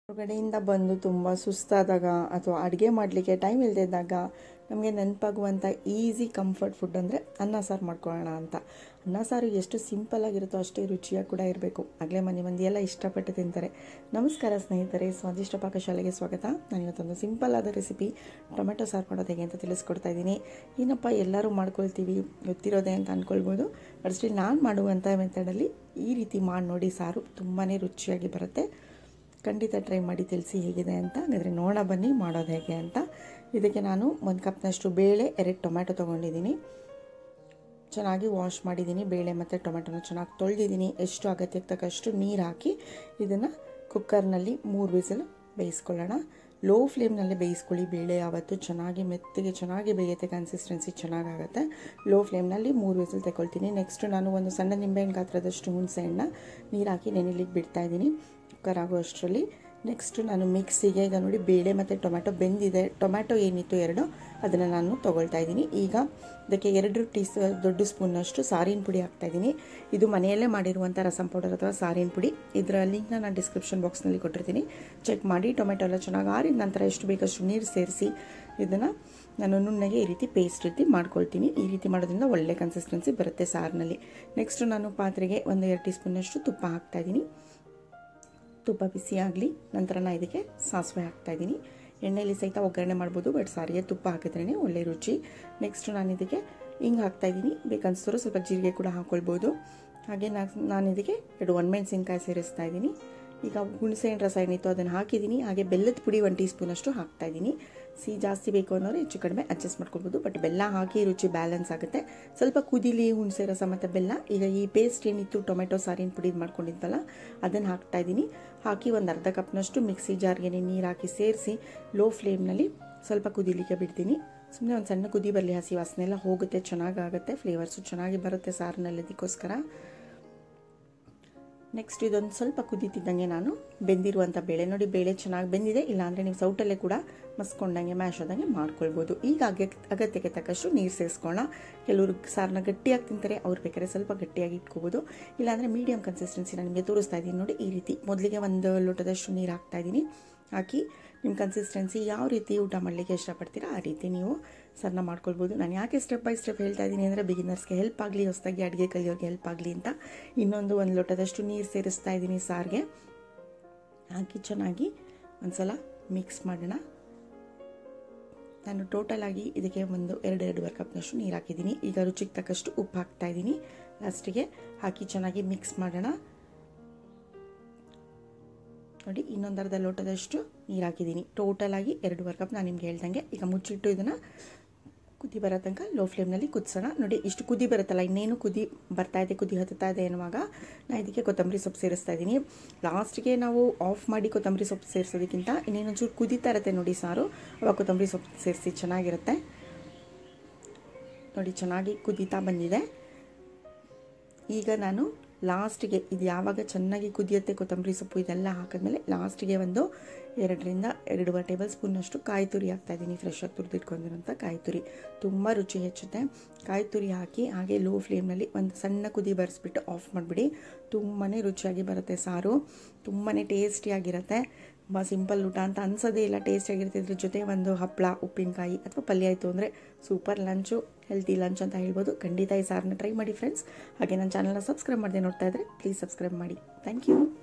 ಹೊರಗಡೆಯಿಂದ ಬಂದು ತುಂಬ ಸುಸ್ತಾದಾಗ ಅಥವಾ ಅಡುಗೆ ಮಾಡಲಿಕ್ಕೆ ಟೈಮ್ ಇಲ್ಲದಿದ್ದಾಗ ನಮಗೆ ನೆನಪಾಗುವಂಥ ಈಸಿ ಕಂಫರ್ಟ್ ಫುಡ್ ಅಂದರೆ ಅನ್ನ ಸಾರು ಮಾಡ್ಕೊಳ್ಳೋಣ ಅಂತ ಅನ್ನ ಸಾರು ಎಷ್ಟು ಸಿಂಪಲ್ ಆಗಿರುತ್ತೋ ಅಷ್ಟೇ ರುಚಿಯಾಗಿ ಕೂಡ ಇರಬೇಕು ಆಗಲೇ ಮನೆ ಮಂದಿ ಎಲ್ಲ ಇಷ್ಟಪಟ್ಟು ತಿಂತಾರೆ ನಮಸ್ಕಾರ ಸ್ನೇಹಿತರೆ ಸ್ವಾದಿಷ್ಟ ಪಾಕಶಾಲೆಗೆ ಸ್ವಾಗತ ನಾನು ಇವತ್ತೊಂದು ಸಿಂಪಲ್ ಆದ ರೆಸಿಪಿ ಟೊಮೆಟೊ ಸಾರು ಮಾಡೋದು ಹೇಗೆ ಅಂತ ತಿಳಿಸ್ಕೊಡ್ತಾ ಇದ್ದೀನಿ ಏನಪ್ಪ ಎಲ್ಲರೂ ಮಾಡ್ಕೊಳ್ತೀವಿ ಗೊತ್ತಿರೋದೆ ಅಂತ ಅಂದ್ಕೊಳ್ಬೋದು ಬಟ್ ಸ್ಟಿಲ್ ನಾನು ಮಾಡುವಂಥ ಮೆಥಡಲ್ಲಿ ಈ ರೀತಿ ಮಾಡಿ ನೋಡಿ ಸಾರು ತುಂಬಾ ರುಚಿಯಾಗಿ ಬರುತ್ತೆ ಖಂಡಿತ ಟ್ರೈ ಮಾಡಿ ತಿಳಿಸಿ ಹೇಗಿದೆ ಅಂತ ಹಾಗಾದರೆ ನೋಡೋಣ ಬನ್ನಿ ಮಾಡೋದು ಹೇಗೆ ಅಂತ ಇದಕ್ಕೆ ನಾನು ಒಂದು ಕಪ್ನಷ್ಟು ಬೇಳೆ ಎರಡು ಟೊಮ್ಯಾಟೊ ತೊಗೊಂಡಿದ್ದೀನಿ ಚೆನ್ನಾಗಿ ವಾಶ್ ಮಾಡಿದ್ದೀನಿ ಬೇಳೆ ಮತ್ತು ಟೊಮೆಟೊನ ಚೆನ್ನಾಗಿ ತೊಳೆದಿದ್ದೀನಿ ಎಷ್ಟು ಅಗತ್ಯಕ್ಕೆ ತಕ್ಕಷ್ಟು ನೀರು ಹಾಕಿ ಇದನ್ನು ಕುಕ್ಕರ್ನಲ್ಲಿ ಮೂರು ವಿಸಿಲ್ ಬೇಯಿಸ್ಕೊಳ್ಳೋಣ ಲೋ ಫ್ಲೇಮ್ನಲ್ಲೇ ಬೇಯಿಸ್ಕೊಳ್ಳಿ ಬೇಳೆ ಯಾವತ್ತು ಚೆನ್ನಾಗಿ ಮೆತ್ತಗೆ ಚೆನ್ನಾಗಿ ಬೇಯುತ್ತೆ ಕನ್ಸಿಸ್ಟೆನ್ಸಿ ಚೆನ್ನಾಗಾಗುತ್ತೆ ಲೋ ಫ್ಲೇಮ್ನಲ್ಲಿ ಮೂರು ವಿಸಿಲ್ ತಗೊಳ್ತೀನಿ ನೆಕ್ಸ್ಟ್ ನಾನು ಒಂದು ಸಣ್ಣ ನಿಂಬೆಹಣ್ಣು ಗಾತ್ರದಷ್ಟು ಹುಣಸೆಹಣ್ಣ ನೀರು ಹಾಕಿ ನೆನೆಲಿಕ್ಕೆ ಬಿಡ್ತಾ ಇದ್ದೀನಿ ಕುಕ್ಕರ್ ಆಗೋ ಅಷ್ಟರಲ್ಲಿ ನೆಕ್ಸ್ಟು ನಾನು ಮಿಕ್ಸಿಗೆ ಈಗ ನೋಡಿ ಬೇಳೆ ಮತ್ತು ಟೊಮ್ಯಾಟೊ ಬೆಂದಿದೆ ಟೊಮ್ಯಾಟೊ ಏನಿತ್ತು ಎರಡು ಅದನ್ನು ನಾನು ತೊಗೊಳ್ತಾ ಇದ್ದೀನಿ ಈಗ ಇದಕ್ಕೆ ಎರಡು ಟೀ ದೊಡ್ಡ ಸ್ಪೂನ್ನಷ್ಟು ಸಾರಿನ ಪುಡಿ ಹಾಕ್ತಾಯಿದ್ದೀನಿ ಇದು ಮನೆಯಲ್ಲೇ ಮಾಡಿರುವಂಥ ರಸಂ ಪೌಡರ್ ಅಥವಾ ಸಾರಿನ ಪುಡಿ ಇದರ ಲಿಂಕ್ನ ನಾನು ಡಿಸ್ಕ್ರಿಪ್ಷನ್ ಬಾಕ್ಸ್ನಲ್ಲಿ ಕೊಟ್ಟಿರ್ತೀನಿ ಚೆಕ್ ಮಾಡಿ ಟೊಮೆಟೊ ಎಲ್ಲ ಚೆನ್ನಾಗಿ ಆರಿದ ನಂತರ ಎಷ್ಟು ಬೇಕಷ್ಟು ನೀರು ಸೇರಿಸಿ ಇದನ್ನು ನಾನು ನುಣ್ಣಗೆ ಈ ರೀತಿ ಪೇಸ್ಟ್ ರೀತಿ ಮಾಡ್ಕೊಳ್ತೀನಿ ಈ ರೀತಿ ಮಾಡೋದ್ರಿಂದ ಒಳ್ಳೆ ಕನ್ಸಿಸ್ಟೆನ್ಸಿ ಬರುತ್ತೆ ಸಾರಿನಲ್ಲಿ ನೆಕ್ಸ್ಟು ನಾನು ಪಾತ್ರೆಗೆ ಒಂದು ಎರಡು ಟೀ ಸ್ಪೂನಷ್ಟು ತುಪ್ಪ ಹಾಕ್ತಾಯಿದ್ದೀನಿ ತುಪ್ಪ ಬಿಸಿ ಆಗಲಿ ನಂತರ ನಾನು ಇದಕ್ಕೆ ಸಾಸಿವೆ ಹಾಕ್ತಾಯಿದ್ದೀನಿ ಎಣ್ಣೆಯಲ್ಲಿ ಸಹಿತ ಒಗ್ಗರಣೆ ಮಾಡ್ಬೋದು ಬಟ್ ಸಾರಿಗೆ ತುಪ್ಪ ಹಾಕಿದ್ರೇ ಒಳ್ಳೆ ರುಚಿ ನೆಕ್ಸ್ಟ್ ನಾನು ಇದಕ್ಕೆ ಹಿಂಗೆ ಹಾಕ್ತಾಯಿದ್ದೀನಿ ಬೇಕನ್ಸಿದ್ರು ಸ್ವಲ್ಪ ಜೀರಿಗೆ ಕೂಡ ಹಾಕ್ಕೊಳ್ಬೋದು ಹಾಗೆ ನಾನು ಇದಕ್ಕೆ ಎರಡು ಒಣಮೆಣಸಿನ್ಕಾಯಿ ಸೇರಿಸ್ತಾ ಇದ್ದೀನಿ ಈಗ ಹುಣಸೆಹಣ್ಣು ರಸ ಏನಿತ್ತು ಅದನ್ನು ಹಾಕಿದ್ದೀನಿ ಹಾಗೆ ಬೆಲ್ಲದ ಪುಡಿ ಒಂದು ಟೀ ಸ್ಪೂನಷ್ಟು ಹಾಕ್ತಾಯಿದ್ದೀನಿ ಸಿಹಿ ಜಾಸ್ತಿ ಬೇಕು ಅನ್ನೋರು ಹೆಚ್ಚು ಕಡಿಮೆ ಅಡ್ಜಸ್ಟ್ ಮಾಡ್ಕೊಳ್ಬೋದು ಬಟ್ ಬೆಲ್ಲ ಹಾಕಿ ರುಚಿ ಬ್ಯಾಲೆನ್ಸ್ ಆಗುತ್ತೆ ಸ್ವಲ್ಪ ಕುದಿಲಿ ಹುಣಸೆ ರಸ ಮತ್ತು ಬೆಲ್ಲ ಈಗ ಈ ಪೇಸ್ಟ್ ಏನಿತ್ತು ಟೊಮೆಟೊ ಸಾರಿನ ಪುಡಿ ಮಾಡ್ಕೊಂಡಿದ್ವಲ್ಲ ಅದನ್ನು ಹಾಕ್ತಾಯಿದ್ದೀನಿ ಹಾಕಿ ಒಂದು ಅರ್ಧ ಕಪ್ನಷ್ಟು ಮಿಕ್ಸಿ ಜಾರ್ಗೆ ನೀರು ಹಾಕಿ ಸೇರಿಸಿ ಲೋ ಫ್ಲೇಮ್ನಲ್ಲಿ ಸ್ವಲ್ಪ ಕುದಿಲಿಕ್ಕೆ ಬಿಡ್ತೀನಿ ಸುಮ್ಮನೆ ಒಂದು ಸಣ್ಣ ಕುದಿ ಬರಲಿ ಹಸಿ ವಾಸನೆ ಎಲ್ಲ ಹೋಗುತ್ತೆ ಚೆನ್ನಾಗಾಗುತ್ತೆ ಫ್ಲೇವರ್ಸು ಚೆನ್ನಾಗಿ ಬರುತ್ತೆ ಸಾರಿನಲ್ಲಿ ಅದಕ್ಕೋಸ್ಕರ ನೆಕ್ಸ್ಟ್ ಇದೊಂದು ಸ್ವಲ್ಪ ಕುದೀತಿದ್ದಂಗೆ ನಾನು ಬೆಂದಿರುವಂಥ ಬೇಳೆ ನೋಡಿ ಬೇಳೆ ಚೆನ್ನಾಗಿ ಬೆಂದಿದೆ ಇಲ್ಲಾಂದರೆ ನೀವು ಸೌಟಲ್ಲೇ ಕೂಡ ಮಸ್ಕೊಂಡಂಗೆ ಮ್ಯಾಶ್ ಆದಂಗೆ ಮಾಡ್ಕೊಳ್ಬೋದು ಈಗ ಅಗತ್ಯ ಅಗತ್ಯಕ್ಕೆ ತಕ್ಕಷ್ಟು ನೀರು ಸೇರಿಸ್ಕೊಳ್ಳೋಣ ಕೆಲವರು ಸಾರನ್ನ ಗಟ್ಟಿಯಾಗಿ ತಿಂತಾರೆ ಅವ್ರು ಬೇಕಾದ್ರೆ ಸ್ವಲ್ಪ ಗಟ್ಟಿಯಾಗಿ ಇಟ್ಕೋಬೋದು ಇಲ್ಲಾಂದರೆ ಮೀಡಿಯಮ್ ಕನ್ಸಿಸ್ಟೆನ್ಸಿ ನಾನು ನಿಮಗೆ ತೋರಿಸ್ತಾ ಇದ್ದೀನಿ ನೋಡಿ ಈ ರೀತಿ ಮೊದಲಿಗೆ ಒಂದು ಲೋಟದಷ್ಟು ನೀರು ಹಾಕ್ತಾಯಿದ್ದೀನಿ ಹಾಕಿ ನಿಮ್ಮ ಕನ್ಸಿಸ್ಟೆನ್ಸಿ ಯಾವ ರೀತಿ ಊಟ ಮಾಡಲಿಕ್ಕೆ ಇಷ್ಟಪಡ್ತೀರಾ ಆ ರೀತಿ ನೀವು ಸರ್ನ ಮಾಡ್ಕೊಳ್ಬೋದು ನಾನು ಯಾಕೆ ಸ್ಟೆಪ್ ಬೈ ಸ್ಟೆಪ್ ಹೇಳ್ತಾ ಇದ್ದೀನಿ ಅಂದರೆ ಬಿಗಿನರ್ಸ್ಗೆ ಹೆಲ್ಪ್ ಆಗಲಿ ಹೊಸದಾಗಿ ಅಡುಗೆ ಕಲಿಯೋರಿಗೆ ಹೆಲ್ಪ್ ಆಗಲಿ ಅಂತ ಇನ್ನೊಂದು ಒಂದು ಲೋಟದಷ್ಟು ನೀರು ಸೇರಿಸ್ತಾ ಇದ್ದೀನಿ ಸಾರಿಗೆ ಹಾಕಿ ಚೆನ್ನಾಗಿ ಒಂದ್ಸಲ ಮಿಕ್ಸ್ ಮಾಡೋಣ ನಾನು ಟೋಟಲಾಗಿ ಇದಕ್ಕೆ ಒಂದು ಎರಡು ಎರಡೂವರೆ ಕಪ್ನಷ್ಟು ನೀರು ಹಾಕಿದ್ದೀನಿ ಈಗ ರುಚಿಗೆ ತಕ್ಕಷ್ಟು ಉಪ್ಪು ಹಾಕ್ತಾ ಇದ್ದೀನಿ ಲಾಸ್ಟಿಗೆ ಹಾಕಿ ಚೆನ್ನಾಗಿ ಮಿಕ್ಸ್ ಮಾಡೋಣ ನೋಡಿ ಇನ್ನೊಂದು ಅರ್ಧ ಲೋಟದಷ್ಟು ನೀರು ಹಾಕಿದ್ದೀನಿ ಟೋಟಲಾಗಿ ಎರಡೂವರೆ ಕಪ್ ನಾನು ನಿಮ್ಗೆ ಹೇಳ್ದಂಗೆ ಈಗ ಮುಚ್ಚಿಟ್ಟು ಇದನ್ನು ಕುದಿ ಬರೋ ತನಕ ಲೋ ಫ್ಲೇಮ್ನಲ್ಲಿ ಕುದಿಸೋಣ ನೋಡಿ ಇಷ್ಟು ಕುದಿ ಬರುತ್ತಲ್ಲ ಇನ್ನೇನು ಕುದಿ ಬರ್ತಾ ಇದೆ ಕುದಿ ಹತ್ತುತ್ತಾ ಇದೆ ಅನ್ನುವಾಗ ನಾನು ಇದಕ್ಕೆ ಕೊತ್ತಂಬರಿ ಸೊಪ್ಪು ಸೇರಿಸ್ತಾ ಇದ್ದೀನಿ ಲಾಸ್ಟಿಗೆ ನಾವು ಆಫ್ ಮಾಡಿ ಕೊತ್ತಂಬರಿ ಸೊಪ್ಪು ಸೇರಿಸೋದಕ್ಕಿಂತ ಇನ್ನೇನೊಂಚೂರು ಕುದೀತಾ ಇರುತ್ತೆ ನೋಡಿ ಸಾರು ಅವಾಗ ಕೊತ್ತಂಬರಿ ಸೊಪ್ಪು ಸೇರಿಸಿ ಚೆನ್ನಾಗಿರುತ್ತೆ ನೋಡಿ ಚೆನ್ನಾಗಿ ಕುದೀತಾ ಬಂದಿದೆ ಈಗ ನಾನು ಲಾಸ್ಟಿಗೆ ಇದು ಯಾವಾಗ ಚೆನ್ನಾಗಿ ಕುದಿಯುತ್ತೆ ಕೊತ್ತಂಬರಿ ಸೊಪ್ಪು ಇದೆಲ್ಲ ಹಾಕಿದ್ಮೇಲೆ ಲಾಸ್ಟಿಗೆ ಒಂದು ಎರಡರಿಂದ ಎರಡೂವರೆ ಟೇಬಲ್ ಸ್ಪೂನಷ್ಟು ಕಾಯಿ ತುರಿ ಹಾಕ್ತಾಯಿದ್ದೀನಿ ಫ್ರೆಶ್ ಆಗಿ ತುರಿದಿಟ್ಕೊಂಡಿರೋಂಥ ಕಾಯಿ ತುರಿ ತುಂಬ ರುಚಿ ಹೆಚ್ಚುತ್ತೆ ಕಾಯಿ ತುರಿ ಹಾಕಿ ಹಾಗೆ ಲೋ ಫ್ಲೇಮ್ನಲ್ಲಿ ಒಂದು ಸಣ್ಣ ಕುದಿ ಬರೆಸ್ಬಿಟ್ಟು ಆಫ್ ಮಾಡಿಬಿಡಿ ತುಂಬಾ ರುಚಿಯಾಗಿ ಬರುತ್ತೆ ಸಾರು ತುಂಬಾ ಟೇಸ್ಟಿಯಾಗಿರುತ್ತೆ ತುಂಬ ಸಿಂಪಲ್ ಊಟ ಅಂತ ಅನ್ಸೋದೇ ಇಲ್ಲ ಟೇಸ್ಟಿಯಾಗಿರುತ್ತೆ ಇದ್ರ ಜೊತೆ ಒಂದು ಹಪ್ಪಳ ಉಪ್ಪಿನಕಾಯಿ ಅಥವಾ ಪಲ್ಯ ಆಯಿತು ಅಂದರೆ ಸೂಪರ್ ಲಂಚು ಹೆಲ್ತಿ ಲಂಚ್ ಅಂತ ಹೇಳ್ಬೋದು ಖಂಡಿತ ಈ ಸಾರನ್ನ ಟ್ರೈ ಮಾಡಿ ಫ್ರೆಂಡ್ಸ್ ಹಾಗೆ ನನ್ನ ಚಾನಲ್ನ ಸಬ್ಸ್ಕ್ರೈಬ್ ಮಾಡದೆ ನೋಡ್ತಾ ಇದ್ದರೆ ಪ್ಲೀಸ್ ಸಬ್ಸ್ಕ್ರೈಬ್ ಮಾಡಿ ಥ್ಯಾಂಕ್ ಯು